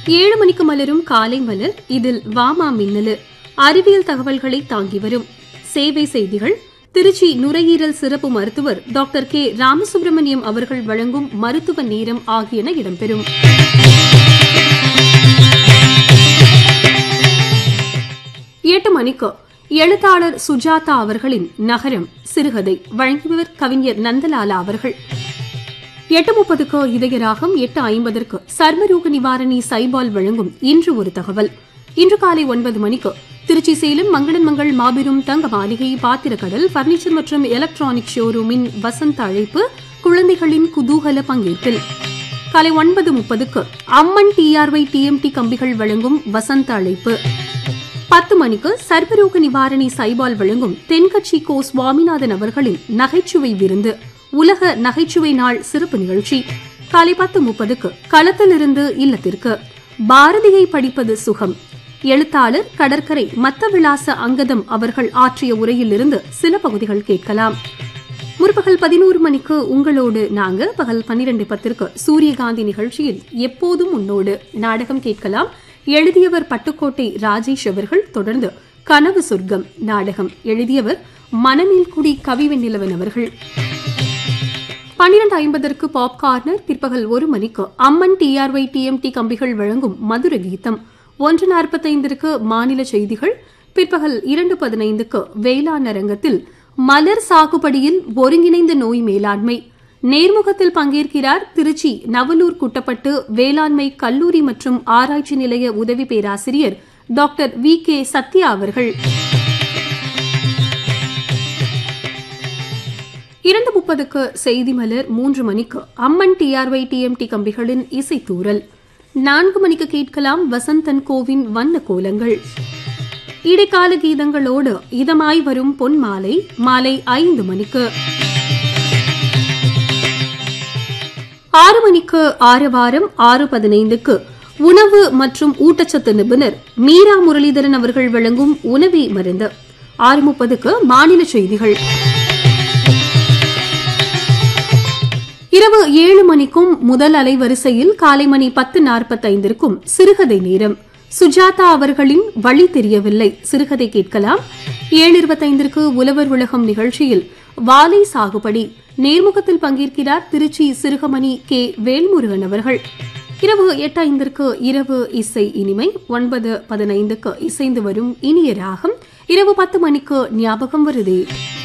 ஏழு மணிக்கு மலரும் காலை மலர் இதில் வாமா மின்னலு அறிவியல் தகவல்களை தாங்கி வரும் சேவை செய்திகள் திருச்சி நுரையீரல் சிறப்பு மருத்துவர் டாக்டர் கே ராமசுப்பிரமணியம் அவர்கள் வழங்கும் மருத்துவ நேரம் ஆகியன இடம்பெறும் எட்டு மணிக்கு எழுத்தாளர் சுஜாதா அவர்களின் நகரம் சிறுகதை வழங்கியவர் கவிஞர் நந்தலாலா அவர்கள் எட்டு முப்பதுக்கு இதயராகம் எட்டு ஐம்பதற்கு சர்மரோக நிவாரணி சைபால் வழங்கும் இன்று ஒரு தகவல் இன்று காலை ஒன்பது மணிக்கு திருச்சி சேலம் மங்களன் மங்கள் மாபெரும் தங்க மாளிகை பாத்திரக்கடல் பர்னிச்சர் மற்றும் எலக்ட்ரானிக் ஷோரூமின் வசந்த அழைப்பு குழந்தைகளின் குதூகல பங்கேற்பில் காலை ஒன்பது முப்பதுக்கு அம்மன் டிஆர்ஒய் டிஎம்டி கம்பிகள் வழங்கும் வசந்த அழைப்பு பத்து மணிக்கு சர்வரோக நிவாரணி சைபால் வழங்கும் தென்கட்சி கோ சுவாமிநாதன் அவர்களின் நகைச்சுவை விருந்து உலக நகைச்சுவை நாள் சிறப்பு நிகழ்ச்சி காலை பத்து முப்பதுக்கு களத்திலிருந்து இல்லத்திற்கு பாரதியை படிப்பது சுகம் எழுத்தாளர் கடற்கரை மத்த விலாச அங்கதம் அவர்கள் ஆற்றிய உரையிலிருந்து சில பகுதிகள் கேட்கலாம் முற்பகல் பதினோரு மணிக்கு உங்களோடு நாங்க பகல் பன்னிரண்டு பத்திற்கு சூரியகாந்தி நிகழ்ச்சியில் எப்போதும் உன்னோடு நாடகம் கேட்கலாம் எழுதியவர் பட்டுக்கோட்டை ராஜேஷ் அவர்கள் தொடர்ந்து கனவு சொர்க்கம் நாடகம் எழுதியவர் மணமீல்குடி கவிவெண்ணிலவன் அவர்கள் பன்னிரண்டு ஐம்பதற்கு பாப் கார்னர் பிற்பகல் ஒரு மணிக்கு அம்மன் டிஆர்ஒய் டிஎம்டி கம்பிகள் வழங்கும் மதுர கீதம் ஒன்று நாற்பத்தைந்திற்கு மாநில செய்திகள் பிற்பகல் இரண்டு பதினைந்துக்கு வேளாண் அரங்கத்தில் மலர் சாகுபடியில் ஒருங்கிணைந்த நோய் மேலாண்மை நேர்முகத்தில் பங்கேற்கிறார் திருச்சி நவலூர் குட்டப்பட்டு வேளாண்மை கல்லூரி மற்றும் ஆராய்ச்சி நிலைய உதவி பேராசிரியர் டாக்டர் வி கே சத்யா அவர்கள் இரண்டு முப்பதுக்கு செய்தி மலர் மூன்று மணிக்கு அம்மன் டிஆர்ஒய் டிஎம்டி கம்பிகளின் இசைத்தூரல் நான்கு மணிக்கு கேட்கலாம் வசந்தன் கோவின் வண்ண கோலங்கள் இடைக்கால கீதங்களோடு இதமாய் வரும் பொன் மாலை மாலை ஐந்து மணிக்கு ஆறு மணிக்கு ஆறு வாரம் ஆறு பதினைந்துக்கு உணவு மற்றும் ஊட்டச்சத்து நிபுணர் மீரா முரளிதரன் அவர்கள் வழங்கும் உணவி மருந்து ஆறு முப்பதுக்கு மாநில செய்திகள் இரவு ஏழு மணிக்கும் முதல் அலைவரிசையில் காலை மணி பத்து நாற்பத்தைந்திற்கும் சிறுகதை நேரம் சுஜாதா அவர்களின் வழி தெரியவில்லை சிறுகதை கேட்கலாம் ஏழு இருபத்தைந்திற்கு உழவர் உலகம் நிகழ்ச்சியில் வாலை சாகுபடி நேர்முகத்தில் பங்கேற்கிறார் திருச்சி சிறுகமணி கே வேல்முருகன் அவர்கள் இரவு எட்டு ஐந்திற்கு இரவு இசை இனிமை ஒன்பது பதினைந்துக்கு இசைந்து வரும் இனிய ராகம் இரவு பத்து மணிக்கு ஞாபகம் வருதே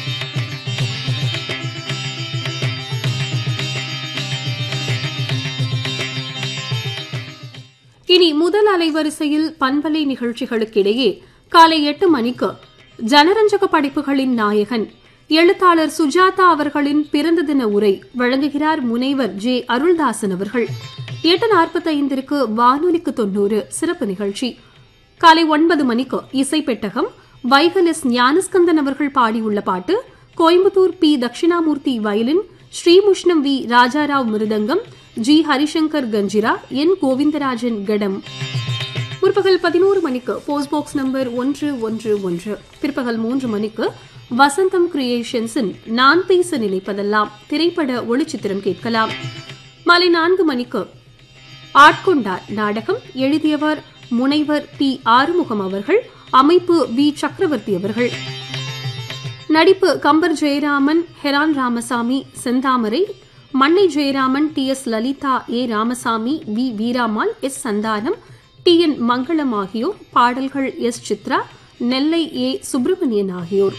இனி முதல் அலைவரிசையில் பண்பலை நிகழ்ச்சிகளுக்கிடையே காலை எட்டு மணிக்கு ஜனரஞ்சக படைப்புகளின் நாயகன் எழுத்தாளர் சுஜாதா அவர்களின் பிறந்த தின உரை வழங்குகிறார் முனைவர் ஜே அருள்தாசன் அவர்கள் எட்டு நாற்பத்தைந்திற்கு வானொலிக்கு தொன்னூறு சிறப்பு நிகழ்ச்சி காலை ஒன்பது மணிக்கு இசை பெட்டகம் வைகலஸ் ஞானஸ்கந்தன் அவர்கள் பாடியுள்ள பாட்டு Coimbatore P Dakshinamurthy violin Srimushnam V Rajarao mridangam G Harishankar kanjira N Govindarajan ghatam முற்பகல் பதினோரு மணிக்கு போஸ்ட் பாக்ஸ் நம்பர் ஒன்று ஒன்று ஒன்று பிற்பகல் மூன்று மணிக்கு வசந்தம் கிரியேஷன்ஸின் நான் பேச நினைப்பதெல்லாம் திரைப்பட ஒளிச்சித்திரம் கேட்கலாம் மாலை நான்கு மணிக்கு ஆட்கொண்டார் நாடகம் எழுதியவர் முனைவர் டி ஆறுமுகம் அவர்கள் அமைப்பு வி சக்கரவர்த்தி அவர்கள் நடிப்பு கம்பர் ஜெயராமன் ஹெரான் Ramasamy Senthamarai Mannai Jayaraman T S Lalitha A Ramasamy V Veeramal S Santhanam T N Mangalam ஆகியோர் பாடல்கள் எஸ் சித்ரா நெல்லை ஏ சுப்பிரமணியன் ஆகியோர்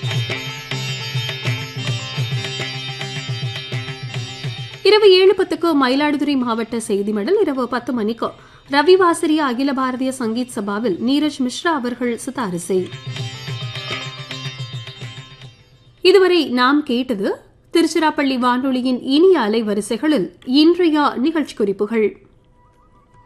இரவு ஏழு பத்துக்கு மயிலாடுதுறை மாவட்ட செய்தி மடல் இரவு பத்து மணிக்கு ரவிவாசரிய அகில பாரதிய சங்கீத் சபாவில் நீரஜ் மிஸ்ரா அவர்கள் சித்தாரிசை இதுவரை நாம் கேட்டது திருச்சிராப்பள்ளி வானொலியின் இனிய அலைவரிசைகளில் இன்றைய நிகழ்ச்சி குறிப்புகள்